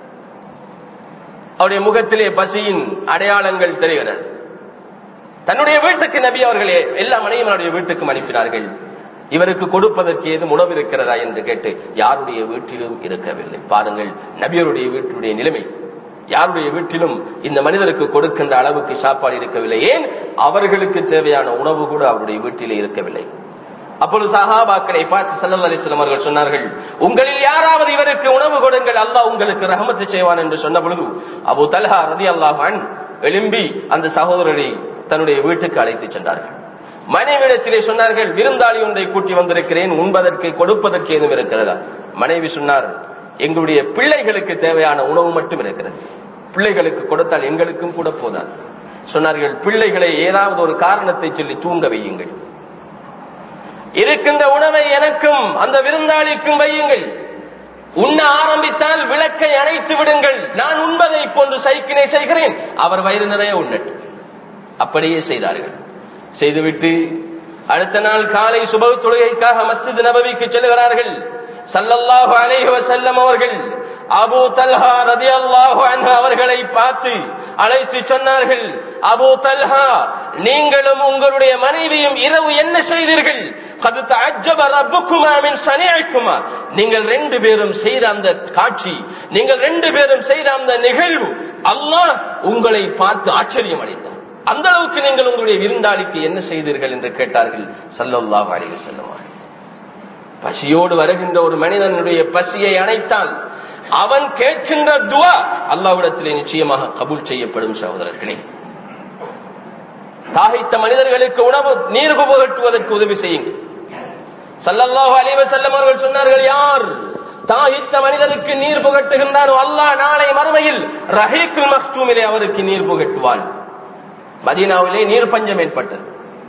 Speaker 1: அவருடைய முகத்திலே பசியின் அடையாளங்கள் தெரிகிறது தன்னுடைய வீட்டுக்கு நபி அவர்களே எல்லா மனையும் அவருடைய வீட்டுக்கும் அனுப்பினார்கள் இவருக்கு கொடுப்பதற்கு ஏதும் உணவு இருக்கிறதா என்று கேட்டு யாருடைய வீட்டிலும் இருக்கவில்லை பாருங்கள் நபியருடைய வீட்டுடைய நிலைமை யாருடைய வீட்டிலும் இந்த மனிதருக்கு கொடுக்கின்ற அளவுக்கு சாப்பாடு இருக்கவில்லை ஏன் அவர்களுக்கு தேவையான உணவு கூட அவருடைய வீட்டிலே இருக்கவில்லை அப்பொழுது சஹாபாக்களை பார்த்து சல்லல் அலிஸ்லாம் அவர்கள் சொன்னார்கள் உங்களில் யாராவது இவருக்கு உணவு கொடுங்கள் அல்லாஹ் உங்களுக்கு ரஹமத்து செய்வான் என்று சொன்ன பொழுது அபு தல்ஹா ரதி அல்லாஹான் எழும்பி அந்த சகோதரரை தன்னுடைய வீட்டுக்கு அழைத்து சென்றார்கள் மனைவிடத்திலே சொன்னார்கள் விருந்தாளி ஒன்றை கூட்டி வந்திருக்கிறேன் உண்பதற்கு கொடுப்பதற்கு ஏதும் இருக்கிறதா மனைவி சொன்னார் எங்களுடைய பிள்ளைகளுக்கு தேவையான உணவு மட்டும் இருக்கிறது பிள்ளைகளுக்கு கொடுத்தால் எங்களுக்கும் கூட போதாது சொன்னார்கள் பிள்ளைகளை ஏதாவது ஒரு காரணத்தை சொல்லி தூங்க வையுங்கள் இருக்கின்ற உணவை எனக்கும் அந்த விருந்தாளிக்கும் வையுங்கள் உண்ண ஆரம்பித்தால் விளக்கை அணைத்து விடுங்கள் நான் உண்பதை போன்று சைக்கினை செய்கிறேன் அவர் வயிறு நிறைய உண்ணட்டு அப்படியே செய்தார்கள் செய்துவிட்டு அடுத்த நாள் காலை சுப தொழுகைக்காக மஸ்ஜித் நபவிக்கு செல்கிறார்கள் சல்லல்லாஹு அலைஹி வஸல்லம் அவர்கள் அபூ தல்ஹா ரதியல்லாஹு அன்ஹு அவர்களை பார்த்து அழைத்து சொன்னார்கள் அபூ தல்ஹா நீங்களும் உங்களுடைய மனைவியும் இரவு என்ன செய்தீர்கள் கது தஅஜ்ஜப ரப்புக்குமா மின் சனிஅக்குமா நீங்கள் ரெண்டு பேரும் செய்த அந்த காட்சி நீங்கள் ரெண்டு பேரும் செய்த அந்த நிகழ்வு அல்லாஹ் உங்களை பார்த்து ஆச்சரியம் அடைந்தார் அந்த அளவுக்கு நீங்கள் உங்களுடைய விருந்தாளிக்கு என்ன செய்தீர்கள் என்று கேட்டார்கள் சல்லல்லாஹு அலைஹி வஸல்லம் பசியோடு வருகின்ற ஒரு மனிதனுடைய பசியை அணைத்தால் அவன் கேட்கின்ற துவா அல்லாவிடத்திலே நிச்சயமாக கபூல் செய்யப்படும் சகோதரர்களே தாகித்த மனிதர்களுக்கு உணவு நீர் புகட்டுவதற்கு உதவி செய்யுங்கள் சல்லல்லாஹு அலைஹி வஸல்லம் அவர்கள் சொன்னார்கள் யார் தாகித்த மனிதனுக்கு நீர் புகட்டுகின்றாரோ அல்லாஹ் நாளை மறுமையில் ரஹீக்குல் மக்தூமிலே அவருக்கு நீர் புகட்டுவான் மதீனாவிலே நீர் பஞ்சம் ஏற்பட்டது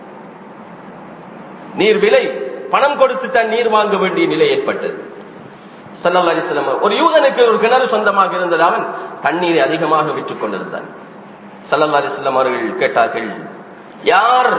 Speaker 1: நீர் விலை பணம் கொடுத்து தான் நீர் வாங்க வேண்டிய நிலை ஏற்பட்டது சல்லல்லா அலிஸ்லாம் ஒரு யூதனுக்கு ஒரு கிணறு சொந்தமாக இருந்தது அவன் தண்ணீரை அதிகமாக விற்றுக் கொண்டிருந்தான் சல்லல்லா அலிஸ்லாம் அவர்கள் கேட்டார்கள் யார்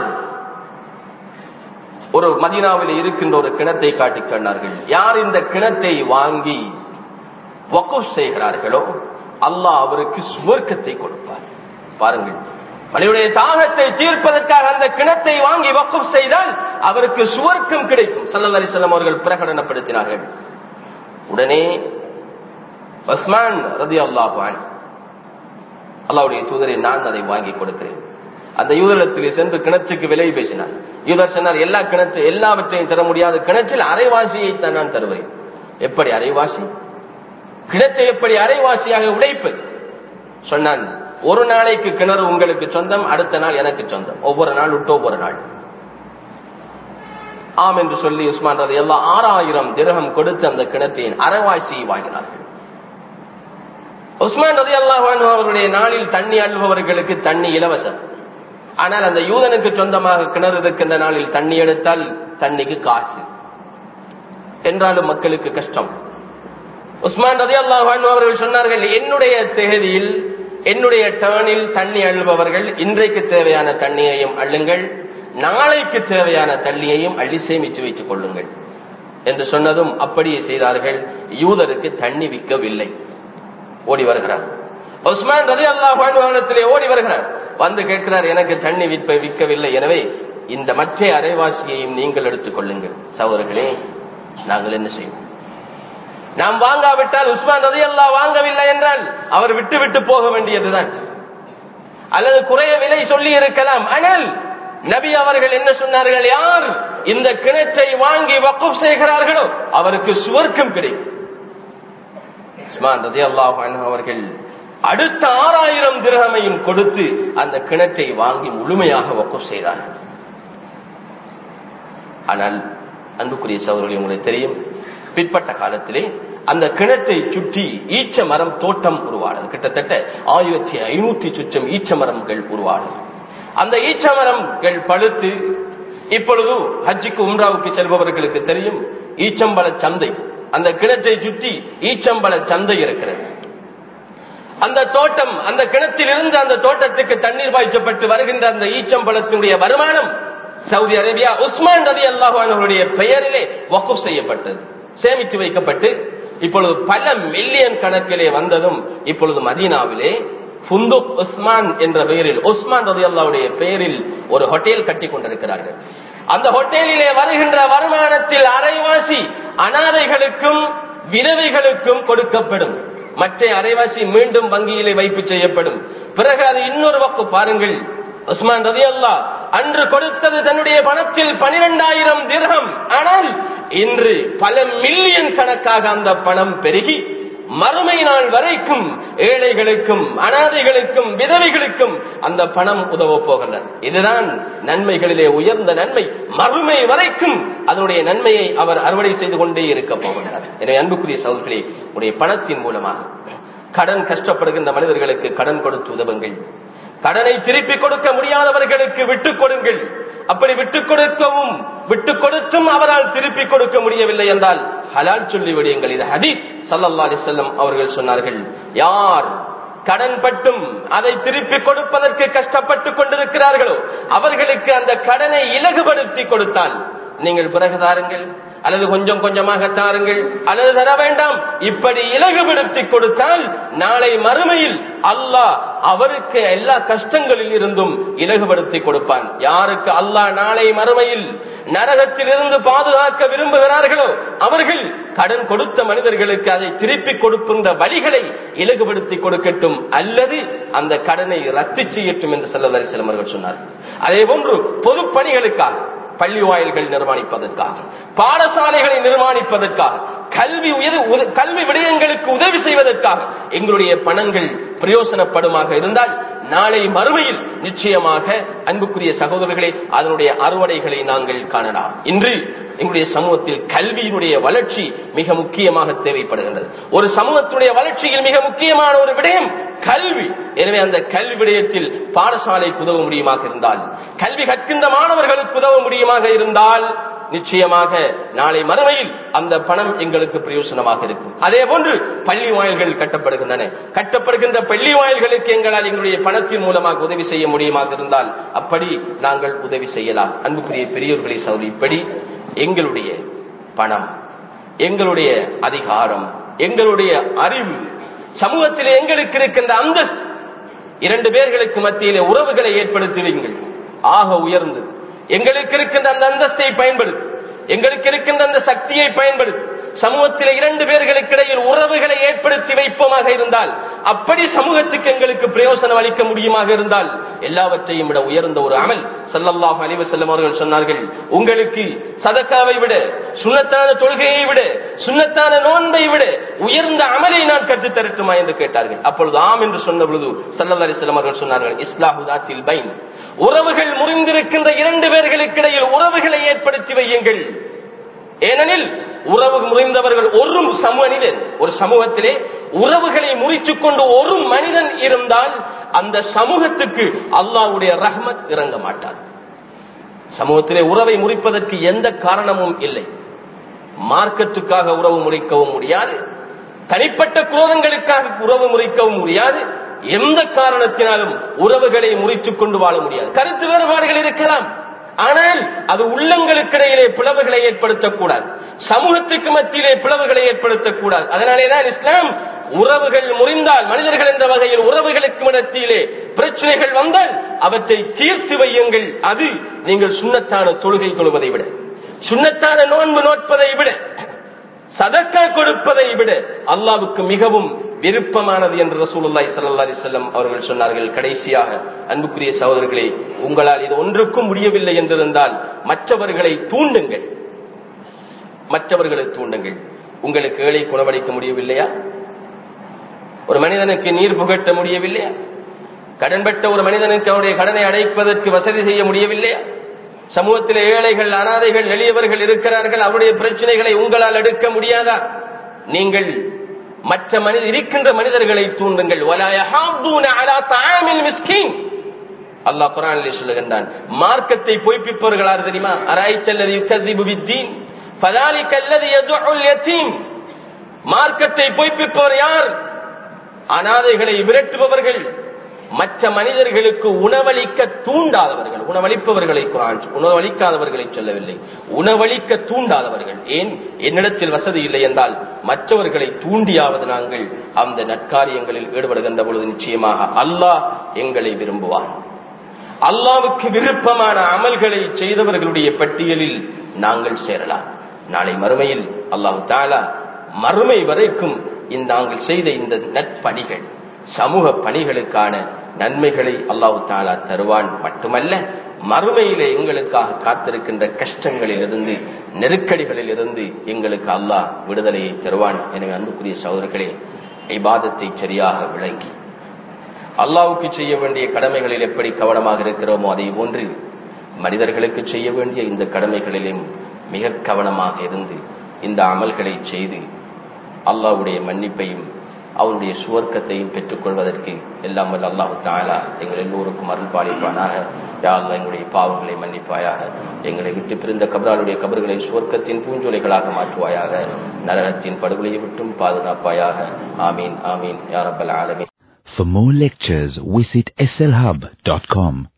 Speaker 1: ஒரு மதீனாவில் இருக்கின்ற ஒரு கிணத்தை காட்டிக் சொன்னார்கள் யார் இந்த கிணத்தை வாங்கி வக்குப் செய்கிறார்களோ அல்லாஹ் அவருக்கு சுவர்க்கத்தை கொடுப்பார் பாருங்கள் மனிதனுடைய தாகத்தை தீர்ப்பதற்காக அந்த கிணத்தை வாங்கி வக்குப் செய்தால் அவருக்கு சுவர்க்கம் கிடைக்கும் சல்லல் அலிசல்லாம் அவர்கள் பிரகடனப்படுத்தினார்கள் உடனே பஸ்மான் ரதி அல்லாஹான் அல்லாவுடைய தூதரை நான் அதை வாங்கி கொடுக்கிறேன் அந்த யூதரத்திலே சென்று கிணற்றுக்கு விலை பேசினார் யூதர் சொன்னார் எல்லா கிணற்று எல்லாவற்றையும் தர முடியாத கிணற்றில் அரைவாசியை தான் நான் தருவேன் எப்படி அரைவாசி கிணற்றை எப்படி அரைவாசியாக உடைப்பது சொன்னான் ஒரு நாளைக்கு கிணறு உங்களுக்கு சொந்தம் அடுத்த நாள் எனக்கு சொந்தம் ஒவ்வொரு நாள் விட்டு ஒவ்வொரு நாள் ஆம் என்று சொல்லி உஸ்மான் ரதி எல்லாம் ஆறாயிரம் திரகம் கொடுத்து அந்த கிணற்றின் அரைவாசியை வாங்கினார்கள் உஸ்மான் ரதி அல்லாஹ் அவருடைய நாளில் தண்ணி அள்ளுபவர்களுக்கு தண்ணி இலவசம் ஆனால் அந்த யூதனுக்கு சொந்தமாக கிணறு இருக்கின்ற நாளில் தண்ணி எடுத்தால் தண்ணிக்கு காசு என்றாலும் மக்களுக்கு கஷ்டம் உஸ்மான் ரதி அல்லாஹ் அவர்கள் சொன்னார்கள் என்னுடைய தேதியில் என்னுடைய டேர்னில் தண்ணி அள்ளுபவர்கள் இன்றைக்கு தேவையான தண்ணியையும் அள்ளுங்கள் நாளைக்கு தேவையான தண்ணியையும் அள்ளி சேமித்து வைத்துக் கொள்ளுங்கள் என்று சொன்னதும் அப்படியே செய்தார்கள் யூதருக்கு தண்ணி விற்கவில்லை ஓடி வருகிறார் உஸ்மான் ரதி அல்லாஹிலே ஓடி வருகிறார் வந்து கேட்கிறார் எனக்கு தண்ணி விற்ப விற்கவில்லை எனவே இந்த மற்ற அரைவாசியையும் நீங்கள் எடுத்துக் கொள்ளுங்கள் சகோதரர்களே நாங்கள் என்ன செய்வோம் நாம் வாங்காவிட்டால் உஸ்மான் ரதி அல்லா வாங்கவில்லை என்றால் அவர் விட்டு விட்டு போக வேண்டியதுதான் அல்லது குறைய விலை சொல்லி இருக்கலாம் ஆனால் நபி அவர்கள் என்ன சொன்னார்கள் யார் இந்த கிணற்றை வாங்கி வக்குப் செய்கிறார்களோ அவருக்கு சுவர்க்கம் கிடைக்கும் உஸ்மான் ரதி அல்லாஹ் அவர்கள் அடுத்த ஆறாயிரம் திரகமையும் கொடுத்து அந்த கிணற்றை வாங்கி முழுமையாக வக்குப் செய்தார்கள் ஆனால் அன்புக்குரிய சகோதரர்கள் உங்களுக்கு தெரியும் பிற்பட்ட காலத்திலே அந்த கிணற்றை சுற்றி ஈச்ச மரம் தோட்டம் உருவானது கிட்டத்தட்ட ஆயிரத்தி ஐநூத்தி சுற்றம் ஈச்ச மரங்கள் உருவானது அந்த ஈச்ச மரங்கள் பழுத்து இப்பொழுது ஹஜ்ஜிக்கு உம்ராவுக்கு செல்பவர்களுக்கு தெரியும் ஈச்சம்பழ சந்தை அந்த கிணற்றை சுற்றி ஈச்சம்பழ சந்தை இருக்கிறது அந்த தோட்டம் அந்த கிணத்தில் இருந்து அந்த தோட்டத்துக்கு தண்ணீர் பாய்ச்சப்பட்டு வருகின்ற அந்த ஈச்சம்பழத்தினுடைய வருமானம் சவுதி அரேபியா உஸ்மான் ரதி அல்லாஹானுடைய பெயரிலே வக்குப் செய்யப்பட்டது சேமித்து வைக்கப்பட்டு இப்பொழுது பல மில்லியன் கணக்கிலே வந்ததும் இப்பொழுது மதீனாவிலே ஃபுந்துக் உஸ்மான் என்ற பெயரில் உஸ்மான் ரதி அல்லாவுடைய பெயரில் ஒரு ஹோட்டல் கட்டி கொண்டிருக்கிறார்கள் அந்த ஹோட்டலிலே வருகின்ற வருமானத்தில் அரைவாசி அனாதைகளுக்கும் விதவைகளுக்கும் கொடுக்கப்படும் மற்ற அரைவாசி மீண்டும் வங்கியிலே வைப்பு செய்யப்படும் பிறகு அது இன்னொரு வக்கு பாருங்கள் உஸ்மான் ரதி அல்லா அன்று கொடுத்தது தன்னுடைய பணத்தில் பனிரெண்டாயிரம் திரகம் ஆனால் இன்று பல மில்லியன் கணக்காக அந்த பணம் பெருகி மறுமை நாள் வரைக்கும் ஏழைகளுக்கும் அனாதைகளுக்கும் விதவைகளுக்கும் அந்த பணம் உதவ போகின்றது இதுதான் நன்மைகளிலே உயர்ந்த நன்மை மறுமை வரைக்கும் அதனுடைய நன்மையை அவர் அறுவடை செய்து கொண்டே இருக்க போகின்றார் எனவே அன்புக்குரிய சகோதரர்களே உடைய பணத்தின் மூலமாக கடன் கஷ்டப்படுகின்ற மனிதர்களுக்கு கடன் கொடுத்து உதவுங்கள் கடனை திருப்பி கொடுக்க முடியாதவர்களுக்கு விட்டுக் கொடுங்கள் அப்படி விட்டுக் கொடுக்கவும் விட்டுக் கொடுத்தும் அவரால் திருப்பி கொடுக்க முடியவில்லை என்றால் ஹலால் சொல்லி விடுங்கள் இது ஹதீஸ் சல்லல்லா அலிசல்லம் அவர்கள் சொன்னார்கள் யார் கடன் பட்டும் அதை திருப்பி கொடுப்பதற்கு கஷ்டப்பட்டுக் கொண்டிருக்கிறார்களோ அவர்களுக்கு அந்த கடனை இலகுபடுத்தி கொடுத்தால் நீங்கள் பிறகு தாருங்கள் அல்லது கொஞ்சம் கொஞ்சமாக தாருங்கள் அல்லது தர வேண்டாம் இப்படி இலகுபடுத்தி கொடுத்தால் நாளை மறுமையில் அல்லாஹ் அவருக்கு எல்லா கஷ்டங்களில் இருந்தும் இலகுபடுத்தி கொடுப்பான் யாருக்கு அல்லாஹ் நாளை மறுமையில் நரகத்தில் இருந்து பாதுகாக்க விரும்புகிறார்களோ அவர்கள் கடன் கொடுத்த மனிதர்களுக்கு அதை திருப்பி கொடுக்கின்ற வழிகளை இலகுபடுத்தி கொடுக்கட்டும் அல்லது அந்த கடனை ரத்து செய்யட்டும் என்று செல்லவரி சிலமர்கள் சொன்னார்கள் அதே போன்று பொது பணிகளுக்காக பள்ளி வாயில்கள் நிர்மாணிப்பதற்காக பாடசாலைகளை நிர்மாணிப்பதற்காக கல்வி கல்வி விடயங்களுக்கு உதவி செய்வதற்காக எங்களுடைய பணங்கள் பிரயோசனப்படுமாக இருந்தால் நாளை மறுமையில் நிச்சயமாக அன்புக்குரிய சகோதரர்களே அதனுடைய அறுவடைகளை நாங்கள் காணலாம் இன்று எங்களுடைய சமூகத்தில் கல்வியினுடைய வளர்ச்சி மிக முக்கியமாக தேவைப்படுகின்றது ஒரு சமூகத்துடைய வளர்ச்சியில் மிக முக்கியமான ஒரு விடயம் கல்வி எனவே அந்த கல்வி விடயத்தில் பாடசாலைக்கு உதவ முடியுமாக இருந்தால் கல்வி கற்கின்ற மாணவர்களுக்கு உதவ முடியுமாக இருந்தால் நிச்சயமாக நாளை மறுமையில் அந்த பணம் எங்களுக்கு பிரயோசனமாக இருக்கும் அதே போன்று பள்ளி வாயில்கள் கட்டப்படுகின்றன கட்டப்படுகின்ற பள்ளி வாயில்களுக்கு எங்களால் எங்களுடைய பணத்தின் மூலமாக உதவி செய்ய முடியுமாக இருந்தால் அப்படி நாங்கள் உதவி செய்யலாம் அன்புக்குரிய பெரியோர்களை சௌரி இப்படி எங்களுடைய பணம் எங்களுடைய அதிகாரம் எங்களுடைய அறிவு சமூகத்தில் எங்களுக்கு இருக்கின்ற அந்தஸ்து இரண்டு பேர்களுக்கு மத்தியிலே உறவுகளை ஏற்படுத்துவீங்கள் ஆக உயர்ந்தது எங்களுக்கு இருக்கின்ற அந்த அந்தஸ்தை பயன்படுத்து எங்களுக்கு இருக்கின்ற அந்த சக்தியை பயன்படுத்தி சமூகத்தில் இரண்டு பேர்களுக்கு இடையில் உறவுகளை ஏற்படுத்தி வைப்போமாக இருந்தால் அப்படி சமூகத்துக்கு எங்களுக்கு பிரயோசனம் அளிக்க முடியுமாக இருந்தால் எல்லாவற்றையும் விட உயர்ந்த ஒரு அமல் சல்லல்லாஹ் அலிவ செல்லம் அவர்கள் சொன்னார்கள் உங்களுக்கு சதக்காவை விட சுண்ணத்தான தொழுகையை விட சுண்ணத்தான நோன்பை விட உயர்ந்த அமலை நான் கற்றுத் தரட்டுமா என்று கேட்டார்கள் அப்பொழுது ஆம் என்று சொன்ன பொழுது சல்லல்லா அலிஸ்லாம் அவர்கள் சொன்னார்கள் இஸ்லாஹுதாத்தில் பைன் உறவுகள் முறிந்திருக்கின்ற இரண்டு பேர்களுக்கு இடையில் உறவுகளை ஏற்படுத்தி வையுங்கள் ஏனெனில் உறவு முறிந்தவர்கள் ஒரு மனிதன் ஒரு சமூகத்திலே உறவுகளை முறித்துக் கொண்டு ஒரு மனிதன் இருந்தால் அந்த சமூகத்துக்கு அல்லாவுடைய ரஹ்மத் இறங்க மாட்டார் சமூகத்திலே உறவை முறிப்பதற்கு எந்த காரணமும் இல்லை மார்க்கத்துக்காக உறவு முறிக்கவும் முடியாது தனிப்பட்ட குரோதங்களுக்காக உறவு முறிக்கவும் முடியாது எந்த காரணத்தினாலும் உறவுகளை முறித்துக் கொண்டு வாழ முடியாது கருத்து வேறுபாடுகள் இருக்கலாம் ஆனால் அது உள்ளங்களுக்கிடையிலே பிளவுகளை ஏற்படுத்தக்கூடாது சமூகத்துக்கு மத்தியிலே பிளவுகளை ஏற்படுத்தக்கூடாது அதனாலேதான் இஸ்லாம் உறவுகள் முறிந்தால் மனிதர்கள் என்ற வகையில் உறவுகளுக்கு மத்தியிலே பிரச்சனைகள் வந்தால் அவற்றை தீர்த்து வையுங்கள் அது நீங்கள் சுண்ணத்தான தொழுகை தொழுவதை விட சுண்ணத்தான நோன்பு நோட்பதை விட சதக்கா கொடுப்பதை விட அல்லாவுக்கு மிகவும் விருப்பமானது என்று ரசூலுல்லாய் சல்லா அலிசல்லம் அவர்கள் சொன்னார்கள் கடைசியாக அன்புக்குரிய சகோதரர்களே உங்களால் இது ஒன்றுக்கும் முடியவில்லை என்றிருந்தால் மற்றவர்களை தூண்டுங்கள் மற்றவர்களை தூண்டுங்கள் உங்களுக்கு ஏழை குணவளிக்க முடியவில்லையா ஒரு மனிதனுக்கு நீர் புகட்ட முடியவில்லையா கடன்பட்ட ஒரு மனிதனுக்கு அவருடைய கடனை அடைப்பதற்கு வசதி செய்ய முடியவில்லையா சமூகத்தில் ஏழைகள் அனாதைகள் எளியவர்கள் இருக்கிறார்கள் அவருடைய பிரச்சனைகளை உங்களால் எடுக்க முடியாதா நீங்கள் மற்ற மனித இருக்கின்ற மனிதர்களை தூண்டுங்கள் அல்லாஹ் குரானிலே சொல்லுகின்றான் மார்க்கத்தை பொய்ப்பிப்பவர்கள் யார் தெரியுமா அராய்ச்சல்லது யுக்கதிபு வித்தீன் ஃபதாலிக அல்லது யதுஉல் யதீம் மார்க்கத்தை பொய்ப்பிப்பவர் யார் அனாதைகளை விரட்டுபவர்கள் மற்ற மனிதர்களுக்கு உணவளிக்க தூண்டாதவர்கள் உணவளிப்பவர்களை குரான் உணவளிக்காதவர்களை சொல்லவில்லை உணவளிக்க தூண்டாதவர்கள் ஏன் என்னிடத்தில் வசதி இல்லை என்றால் மற்றவர்களை தூண்டியாவது நாங்கள் அந்த நற்காரியங்களில் ஈடுபடுகின்ற பொழுது நிச்சயமாக அல்லாஹ் எங்களை விரும்புவார் அல்லாவுக்கு விருப்பமான அமல்களை செய்தவர்களுடைய பட்டியலில் நாங்கள் சேரலாம் நாளை மறுமையில் அல்லாஹு தாலா மறுமை வரைக்கும் இந்த நாங்கள் செய்த இந்த நற்பணிகள் சமூக பணிகளுக்கான நன்மைகளை அல்லாஹு தாலா தருவான் மட்டுமல்ல மறுமையிலே எங்களுக்காக காத்திருக்கின்ற கஷ்டங்களில் இருந்து நெருக்கடிகளில் இருந்து எங்களுக்கு அல்லாஹ் விடுதலையை தருவான் எனவே அன்புக்குரிய சகோதரர்களே இபாதத்தை சரியாக விளங்கி அல்லாவுக்கு செய்ய வேண்டிய கடமைகளில் எப்படி கவனமாக இருக்கிறோமோ அதே போன்று மனிதர்களுக்கு செய்ய வேண்டிய இந்த கடமைகளிலும் மிக கவனமாக இருந்து இந்த அமல்களை செய்து அல்லாவுடைய மன்னிப்பையும் அவருடைய சுவர்க்கத்தையும் பெற்றுக்கொள்வதற்கு எல்லாம் வல்ல அல்லாஹு தாலா எங்கள் எல்லோருக்கும் அருள் பாலிப்பானாக யாழ்லா எங்களுடைய பாவங்களை மன்னிப்பாயாக எங்களை விட்டு பிரிந்த கபராளுடைய கபர்களை சுவர்க்கத்தின் பூஞ்சொலைகளாக மாற்றுவாயாக நரகத்தின் படுகொலையை விட்டும் பாதுகாப்பாயாக ஆமீன் ஆமீன் யாரப்பல் ஆலமீன்
Speaker 2: For more lectures, visit slhub.com.